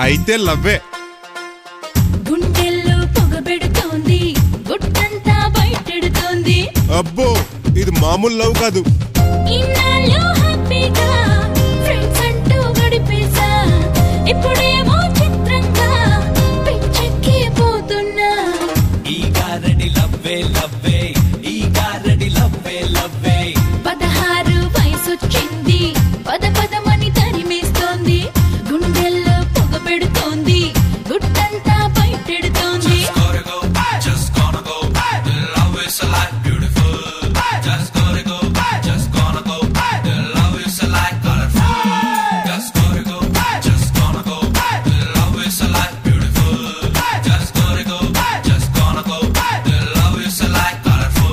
అయితే లవ్వే గుండెల్లో పొగబెడుతోంది గుట్టంతా బయటెడుతోంది అబ్బో ఇది మామూలు లవ్ కాదు ఇన్నాళ్ళు హ్యాపీగా ఫ్రెండ్స్ అంటూ గడిపేసా ఇప్పుడేమో చిత్రంగా పిచ్చెక్కి పోతున్నా ఈ గారడి లవ్వే లవ్వే ఈ గారడి లవ్వే లవ్వే పదహారు వయసొచ్చింది పద పదమని తరిమేస్తోంది గుండెల్లో పొగబెడుతోంది గుట్టంతా బయటెడుతోంది Gotta go, just gonna go. The love is a lot beautiful. Just gotta go, just gonna go. The love is a lot colorful. Just gotta go, just gonna go. The love is a lot beautiful. Just gotta go, just gonna go. The love is a lot colorful.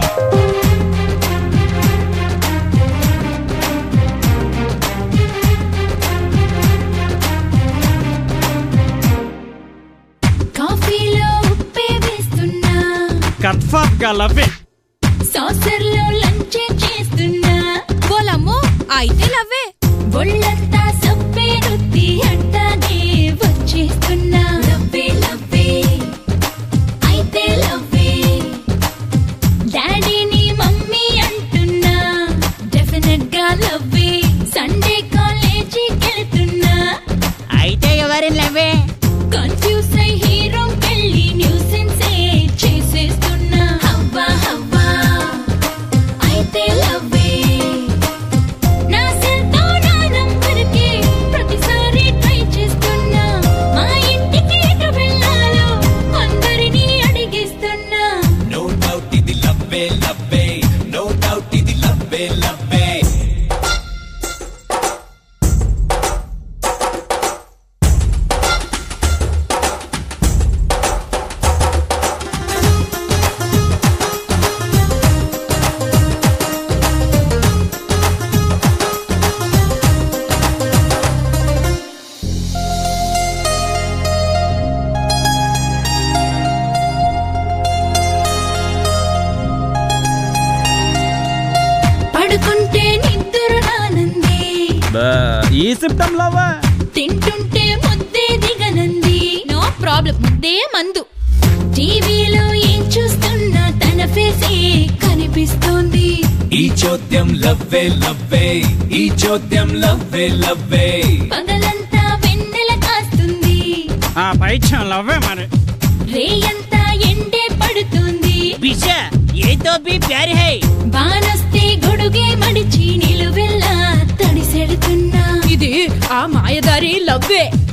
కాఫీలో ఉప్పే వేస్తున్నా confirm గా లవ్వే సాసర్లో lunch చేస్తున్నా బోలమ్మో అయితే లవ్వే ఒళ్ళంతా సప్పే రుద్ది అట్టాగే వచ్చేస్తున్నా లవ్వే లవ్వే అయితే లవ్వే డాడీని మమ్మీ అంటున్నా డెఫినెట్ గా లవ్వే సండే కాలేజీకి వెళ్తున్నా అయితే ఎవరి లవ్వే కన్ఫ్యూజ్ అయి హీరో కెళ్ళి న్యూసెన్సే చేసేస్తున్నా హవ్వా హవ్వా అయితే లవ్వే నా సెల్తో నా నంబర్కి ప్రతిసారి ట్రై చేస్తున్నా మా ఇంటికి ఎటు వెళ్ళాలో అందరినీ అడిగిస్తున్నా No doubt ఇది లవ్వే లవ్వే No doubt ఇది లవ్వే లవ్వే పడుకుంటే నిద్ర రానంది ఈ సిమ్టమ్ లవ్వా తింటుంటే ముద్దే దిగనంది నో ప్రాబ్లం ముద్దే మందు టీవీలో ఏం చూస్తున్నా తన ఫేసే కనిపిస్తోంది ఈ చోద్యం లవ్వే లవ్వే ఈ చోద్యం లవ్వే లవ్వే పగలంతా వెన్నెల కాస్తుంది ఆ పైచ్యం లవ్వే మరి రేయంతా ఎండే పడుతుంది పిచ్చా ఏతో బి ప్యార్ హై బానొస్తే గొడుగే మడిచి నిలువెల్లా తడిసెడుతున్నా ఇది ఆ మాయదారి లవ్వే